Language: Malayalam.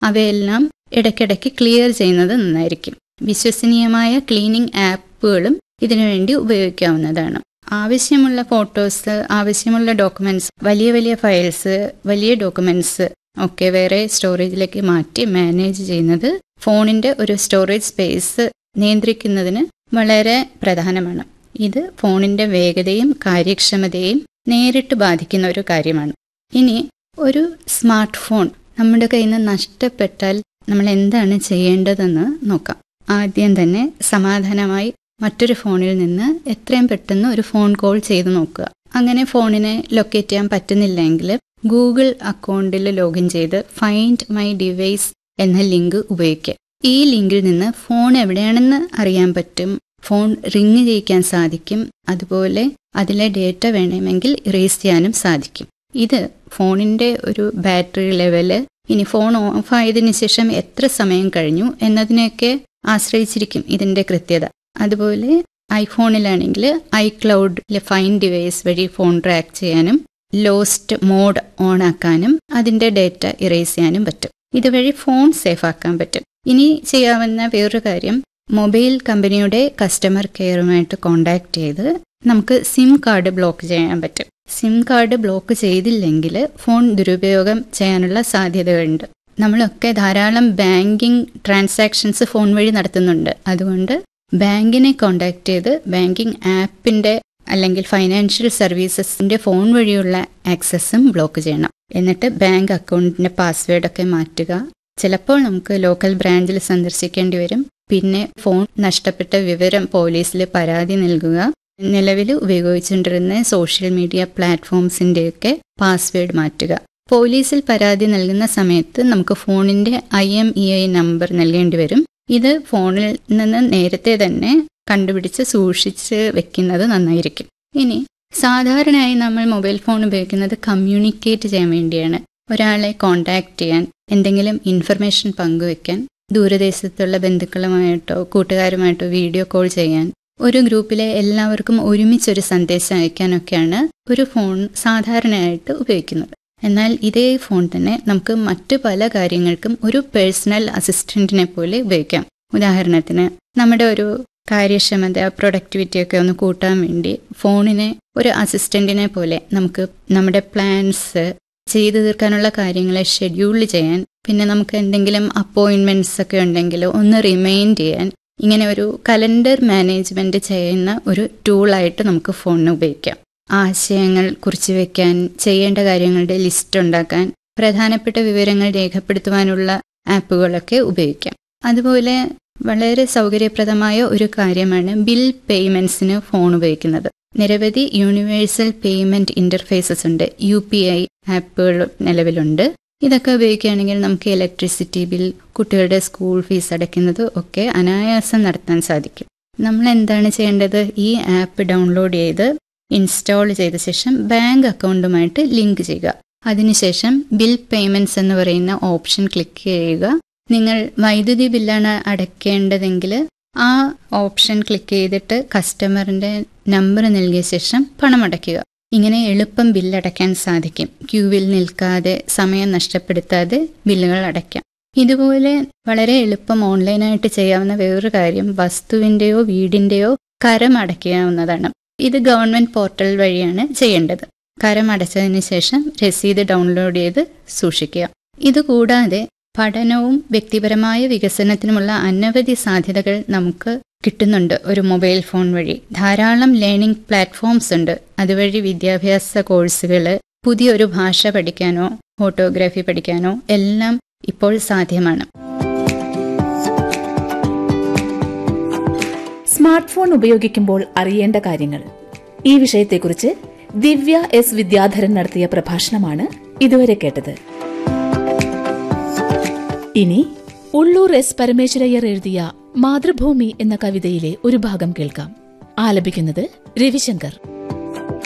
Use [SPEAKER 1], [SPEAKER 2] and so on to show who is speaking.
[SPEAKER 1] അവയെല്ലാം ഇടയ്ക്കിടയ്ക്ക് ക്ലിയർ ചെയ്യുന്നത് നന്നായിരിക്കും വിശ്വസനീയമായ ക്ലീനിങ് ആപ്പുകളും ഇതിനുവേണ്ടി ഉപയോഗിക്കാവുന്നതാണ് ആവശ്യമുള്ള ഫോട്ടോസ് ആവശ്യമുള്ള ഡോക്യുമെന്റ്സ് വലിയ വലിയ ഫയൽസ് വലിയ ഡോക്യുമെന്റ്സ് ഒക്കെ വേറെ സ്റ്റോറേജിലേക്ക് മാറ്റി മാനേജ് ചെയ്യുന്നത് ഫോണിന്റെ ഒരു സ്റ്റോറേജ് സ്പേസ് നിയന്ത്രിക്കുന്നതിന് വളരെ പ്രധാനമാണ് ഇത് ഫോണിന്റെ വേഗതയും കാര്യക്ഷമതയും നേരിട്ട് ബാധിക്കുന്ന ഒരു കാര്യമാണ് ഇനി ഒരു സ്മാർട്ട് ഫോൺ നമ്മുടെ കയ്യിൽ നിന്ന് നഷ്ടപ്പെട്ടാൽ നമ്മൾ എന്താണ് ചെയ്യേണ്ടതെന്ന് നോക്കാം ആദ്യം തന്നെ സമാധാനമായി മറ്റൊരു ഫോണിൽ നിന്ന് എത്രയും പെട്ടെന്ന് ഒരു ഫോൺ കോൾ ചെയ്ത് നോക്കുക അങ്ങനെ ഫോണിനെ ലൊക്കേറ്റ് ചെയ്യാൻ പറ്റുന്നില്ലെങ്കിൽ ഗൂഗിൾ അക്കൗണ്ടിൽ ലോഗിൻ ചെയ്ത് ഫൈൻഡ് മൈ ഡിവൈസ് എന്ന ലിങ്ക് ഉപയോഗിക്കുക ഈ ലിങ്കിൽ നിന്ന് ഫോൺ എവിടെയാണെന്ന് അറിയാൻ പറ്റും ഫോൺ റിങ് ചെയ്യിക്കാൻ സാധിക്കും അതുപോലെ അതിലെ ഡേറ്റ വേണമെങ്കിൽ ഇറേസ് ചെയ്യാനും സാധിക്കും ഇത് ഫോണിന്റെ ഒരു ബാറ്ററി ലെവല് ഇനി ഫോൺ ഓഫ് ആയതിനു ശേഷം എത്ര സമയം കഴിഞ്ഞു എന്നതിനെയൊക്കെ ആശ്രയിച്ചിരിക്കും ഇതിന്റെ കൃത്യത അതുപോലെ ഐഫോണിലാണെങ്കിൽ ഐക്ലൗഡിലെ ഫൈൻ ഡിവൈസ് വഴി ഫോൺ ട്രാക്ക് ചെയ്യാനും ലോസ്റ്റ് മോഡ് ഓൺ ആക്കാനും അതിന്റെ ഡേറ്റ ഇറേസ് ചെയ്യാനും പറ്റും ഇതുവഴി ഫോൺ സേഫ് ആക്കാൻ പറ്റും ഇനി ചെയ്യാവുന്ന വേറൊരു കാര്യം മൊബൈൽ കമ്പനിയുടെ കസ്റ്റമർ കെയറുമായിട്ട് കോണ്ടാക്ട് ചെയ്ത് നമുക്ക് സിം കാർഡ് ബ്ലോക്ക് ചെയ്യാൻ പറ്റും സിം കാർഡ് ബ്ലോക്ക് ചെയ്തില്ലെങ്കിൽ ഫോൺ ദുരുപയോഗം ചെയ്യാനുള്ള സാധ്യതകളുണ്ട് നമ്മളൊക്കെ ധാരാളം ബാങ്കിങ് ട്രാൻസാക്ഷൻസ് ഫോൺ വഴി നടത്തുന്നുണ്ട് അതുകൊണ്ട് ബാങ്കിനെ കോണ്ടാക്ട് ചെയ്ത് ബാങ്കിങ് ആപ്പിന്റെ അല്ലെങ്കിൽ ഫൈനാൻഷ്യൽ സർവീസസിന്റെ ഫോൺ വഴിയുള്ള ആക്സസും ബ്ലോക്ക് ചെയ്യണം എന്നിട്ട് ബാങ്ക് അക്കൗണ്ടിന്റെ പാസ്വേഡ് ഒക്കെ മാറ്റുക ചിലപ്പോൾ നമുക്ക് ലോക്കൽ ബ്രാഞ്ചിൽ സന്ദർശിക്കേണ്ടി വരും പിന്നെ ഫോൺ നഷ്ടപ്പെട്ട വിവരം പോലീസിൽ പരാതി നൽകുക നിലവിൽ ഉപയോഗിച്ചുകൊണ്ടിരുന്ന സോഷ്യൽ മീഡിയ പ്ലാറ്റ്ഫോംസിൻ്റെയൊക്കെ പാസ്വേഡ് മാറ്റുക പോലീസിൽ പരാതി നൽകുന്ന സമയത്ത് നമുക്ക് ഫോണിന്റെ I M E I number നൽകേണ്ടി വരും ഇത് ഫോണിൽ നിന്ന് നേരത്തെ തന്നെ കണ്ടുപിടിച്ച് സൂക്ഷിച്ച് വെക്കുന്നത് നന്നായിരിക്കും ഇനി സാധാരണയായി നമ്മൾ മൊബൈൽ ഫോൺ ഉപയോഗിക്കുന്നത് കമ്മ്യൂണിക്കേറ്റ് ചെയ്യാൻ വേണ്ടിയാണ് ഒരാളെ കോണ്ടാക്ട് ചെയ്യാൻ എന്തെങ്കിലും ഇൻഫർമേഷൻ പങ്കുവെക്കാൻ ദൂരദേശത്തുള്ള ബന്ധുക്കളുമായിട്ടോ കൂട്ടുകാരുമായിട്ടോ വീഡിയോ കോൾ ചെയ്യാൻ ഒരു ഗ്രൂപ്പിലെ എല്ലാവർക്കും ഒരുമിച്ചൊരു സന്ദേശം അയക്കാനൊക്കെയാണ് ഒരു ഫോൺ സാധാരണയായിട്ട് ഉപയോഗിക്കുന്നത് എന്നാൽ ഇതേ ഫോൺ തന്നെ നമുക്ക് മറ്റു പല കാര്യങ്ങൾക്കും ഒരു പേഴ്സണൽ അസിസ്റ്റന്റിനെ പോലെ ഉപയോഗിക്കാം ഉദാഹരണത്തിന് നമ്മുടെ ഒരു കാര്യക്ഷമത പ്രൊഡക്ടിവിറ്റി ഒക്കെ ഒന്ന് കൂട്ടാൻ വേണ്ടി ഫോണിനെ ഒരു അസിസ്റ്റന്റിനെ പോലെ നമുക്ക് നമ്മുടെ പ്ലാൻസ് ചെയ്തു തീർക്കാനുള്ള കാര്യങ്ങളെ ഷെഡ്യൂൾ ചെയ്യാൻ പിന്നെ നമുക്ക് എന്തെങ്കിലും അപ്പോയിൻമെന്റ്സ് ഒക്കെ ഉണ്ടെങ്കിൽ ഒന്ന് റിമൈൻഡ് ചെയ്യാൻ ഇങ്ങനെ ഒരു കലണ്ടർ മാനേജ്മെന്റ് ചെയ്യുന്ന ഒരു ടൂളായിട്ട് നമുക്ക് ഫോണിന് ഉപയോഗിക്കാം ആശയങ്ങൾ കുറിച്ചു വെക്കാൻ ചെയ്യേണ്ട കാര്യങ്ങളുടെ ലിസ്റ്റ് ഉണ്ടാക്കാൻ പ്രധാനപ്പെട്ട വിവരങ്ങൾ രേഖപ്പെടുത്തുവാനുള്ള ആപ്പുകളൊക്കെ ഉപയോഗിക്കാം അതുപോലെ വളരെ സൗകര്യപ്രദമായ ഒരു കാര്യമാണ് ബിൽ പേയ്മെന്റ്സിന് ഫോൺ ഉപയോഗിക്കുന്നത് നിരവധി യൂണിവേഴ്സൽ പേയ്മെന്റ് ഇന്റർഫേസസ് ഉണ്ട് യു പി ഐ ആപ്പുകൾ നിലവിലുണ്ട് ഇതൊക്കെ ഉപയോഗിക്കുകയാണെങ്കിൽ നമുക്ക് ഇലക്ട്രിസിറ്റി ബിൽ കുട്ടികളുടെ സ്കൂൾ ഫീസ് അടയ്ക്കുന്നത് ഒക്കെ അനായാസം നടത്താൻ സാധിക്കും നമ്മൾ എന്താണ് ചെയ്യേണ്ടത് ഈ ആപ്പ് ഡൗൺലോഡ് ചെയ്ത് ഇൻസ്റ്റാൾ ചെയ്ത ശേഷം ബാങ്ക് അക്കൗണ്ടുമായിട്ട് ലിങ്ക് ചെയ്യുക അതിനുശേഷം ബിൽ പേയ്മെന്റ്സ് എന്ന് പറയുന്ന ഓപ്ഷൻ ക്ലിക്ക് ചെയ്യുക നിങ്ങൾ വൈദ്യുതി ബില്ലാണ് അടയ്ക്കേണ്ടതെങ്കിൽ ആ ഓപ്ഷൻ ക്ലിക്ക് ചെയ്തിട്ട് കസ്റ്റമറിന്റെ നമ്പർ നൽകിയ ശേഷം പണം അടയ്ക്കുക ഇങ്ങനെ എളുപ്പം ബില്ലടയ്ക്കാൻ സാധിക്കും ക്യൂവിൽ നിൽക്കാതെ സമയം നഷ്ടപ്പെടുത്താതെ ബില്ലുകൾ അടയ്ക്കാം ഇതുപോലെ വളരെ എളുപ്പം ഓൺലൈനായിട്ട് ചെയ്യാവുന്ന വേറൊരു കാര്യം വസ്തുവിൻ്റെയോ വീടിൻ്റെയോ കരം അടയ്ക്കാവുന്നതാണ് ഇത് ഗവൺമെന്റ് പോർട്ടൽ വഴിയാണ് ചെയ്യേണ്ടത് കരം അടച്ചതിന് ശേഷം രസീത് ഡൗൺലോഡ് ചെയ്ത് സൂക്ഷിക്കുക ഇതുകൂടാതെ പഠനവും വ്യക്തിപരമായ വികസനത്തിനുമുള്ള അനവധി സാധ്യതകൾ നമുക്ക് കിട്ടുന്നുണ്ട് ഒരു മൊബൈൽ ഫോൺ വഴി ധാരാളം ലേണിംഗ് പ്ലാറ്റ്ഫോംസ് ഉണ്ട് അതുവഴി വിദ്യാഭ്യാസ കോഴ്സുകൾ പുതിയൊരു ഭാഷ പഠിക്കാനോ ഫോട്ടോഗ്രാഫി പഠിക്കാനോ എല്ലാം ഇപ്പോൾ സാധ്യമാണ്
[SPEAKER 2] സ്മാർട്ട് ഫോൺ ഉപയോഗിക്കുമ്പോൾ അറിയേണ്ട കാര്യങ്ങൾ ഈ വിഷയത്തെക്കുറിച്ച് ദിവ്യ എസ് വിദ്യാധരൻ നടത്തിയ പ്രഭാഷണമാണ് ഇതുവരെ കേട്ടത് ഇനി ഉള്ളൂർ എസ് പരമേശ്വരയ്യർ എഴുതിയ മാതൃഭൂമി എന്ന കവിതയിലെ ഒരു ഭാഗം കേൾക്കാം ആലപിക്കുന്നത് രവിശങ്കർ